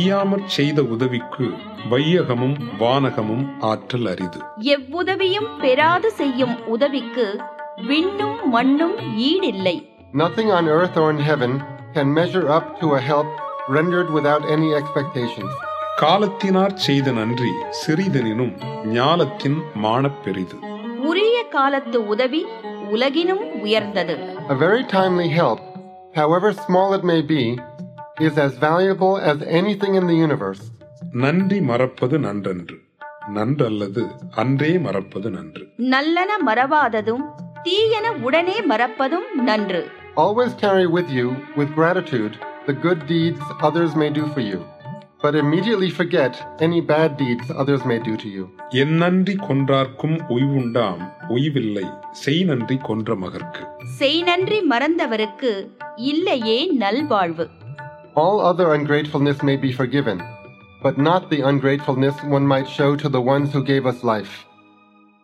செய்யாமற் செய்த உதவிக்கு வையகமும் வானகமும் ஆற்றல் அரிது எவ்வுதவியும் பெறாது செய்யும் உதவிக்கு விண்ணும் மண்ணும் ஈடில்லை Nothing on earth or in heaven can measure up to a help rendered without any expectations. காலத்தினாற் செய்த நன்றி சிறிதெனினும் ஞாலத்தின் மானப் பெரிது உரிய காலத்து உதவி உலகினும் உயர்ந்தது A very timely help, however small it may be, is as valuable as anything in the universe. நன்றி மறப்பது நன்றன்று நன்றல்லது அன்றே மறப்பது நன்று நல்லன மறவாததும் தீயன உடனே மறப்பதும் நன்று Always carry with you, with gratitude, the good deeds others may do for you, but immediately forget any bad deeds others may do to you. என் நன்றி கொன்றார்க்கும் உய்வுண்டாம் உய்வில்லை செய் நன்றி கொன்ற மகர்க்கு செய் நன்றி மறந்தவருக்கு இல்லையே நல்வாழ்வு All other ungratefulness may be forgiven, but not the ungratefulness one might show to the ones who gave us life.